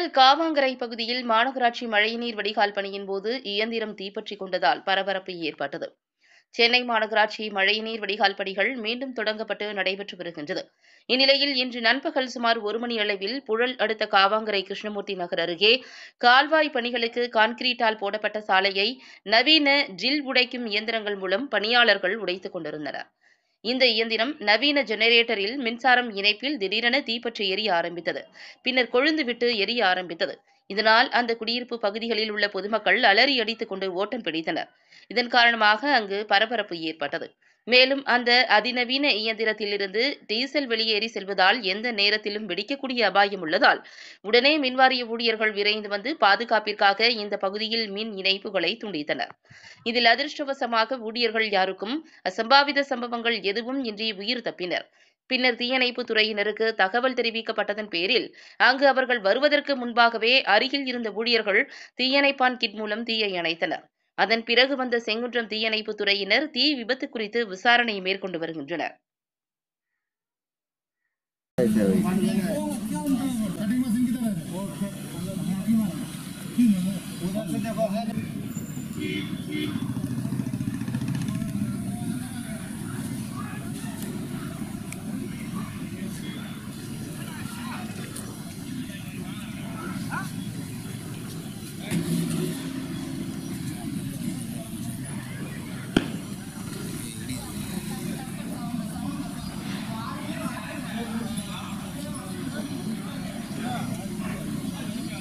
காவாங்கரை பகுதியில் மாநகராட்சி மழைநீர் வடிகால் பணியின் போது இயந்திரம் தீப்பற்றிக் கொண்டதால் பரபரப்பு ஏற்பட்டது சென்னை மாநகராட்சி மழைநீர் வடிகால் பணிகள் மீண்டும் தொடங்கப்பட்டு நடைபெற்று வருகின்றது இந்நிலையில் இன்று நண்பகல் சுமார் ஒரு மணி அளவில் புழல் அடுத்த காவாங்கரை கிருஷ்ணமூர்த்தி நகர் அருகே கால்வாய் பணிகளுக்கு கான்கிரீட்டால் போடப்பட்ட சாலையை நவீன ஜில் உடைக்கும் இயந்திரங்கள் மூலம் பணியாளர்கள் உடைத்துக் கொண்டிருந்தனர் இந்த இயந்திரம் நவீன ஜெனரேட்டரில் மின்சாரம் இணைப்பில் திடீரென தீப்பற்றி எரிய ஆரம்பித்தது பின்னர் கொழுந்துவிட்டு எரிய ஆரம்பித்தது இதனால் அந்த குடியிருப்பு பகுதிகளில் உள்ள பொதுமக்கள் அலறி அடித்துக் கொண்டு ஓட்டம் பிடித்தனர் இதன் காரணமாக அங்கு பரபரப்பு ஏற்பட்டது மேலும் அந்த அதிநவீன இயந்திரத்திலிருந்து டீசல் வெளியேறி செல்வதால் எந்த நேரத்திலும் வெடிக்கக்கூடிய அபாயம் உள்ளதால் உடனே மின்வாரிய ஊழியர்கள் விரைந்து வந்து பாதுகாப்பிற்காக இந்த பகுதியில் மின் இணைப்புகளை துண்டித்தனர் இதில் அதிர்ஷ்டவசமாக ஊழியர்கள் யாருக்கும் அசம்பாவித சம்பவங்கள் எதுவும் இன்றி உயிர் தப்பினர் பின்னர் தீயணைப்பு துறையினருக்கு தகவல் தெரிவிக்கப்பட்டதன் பேரில் அங்கு அவர்கள் வருவதற்கு முன்பாகவே அருகில் இருந்த ஊழியர்கள் தீயணைப்பான் கிட் மூலம் தீயை அணைத்தனர் அதன் பிறகு வந்த செங்குன்றம் தீயணைப்பு துறையினர் தீ விபத்து குறித்து விசாரணை மேற்கொண்டு வருகின்றனர்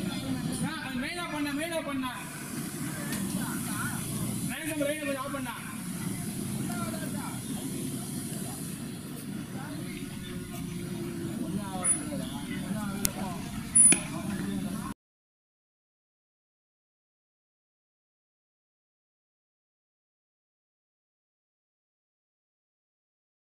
மெயினா பண்ண மெயினா பண்ண மெயினா கொஞ்சம் ஆஃப் பண்ணா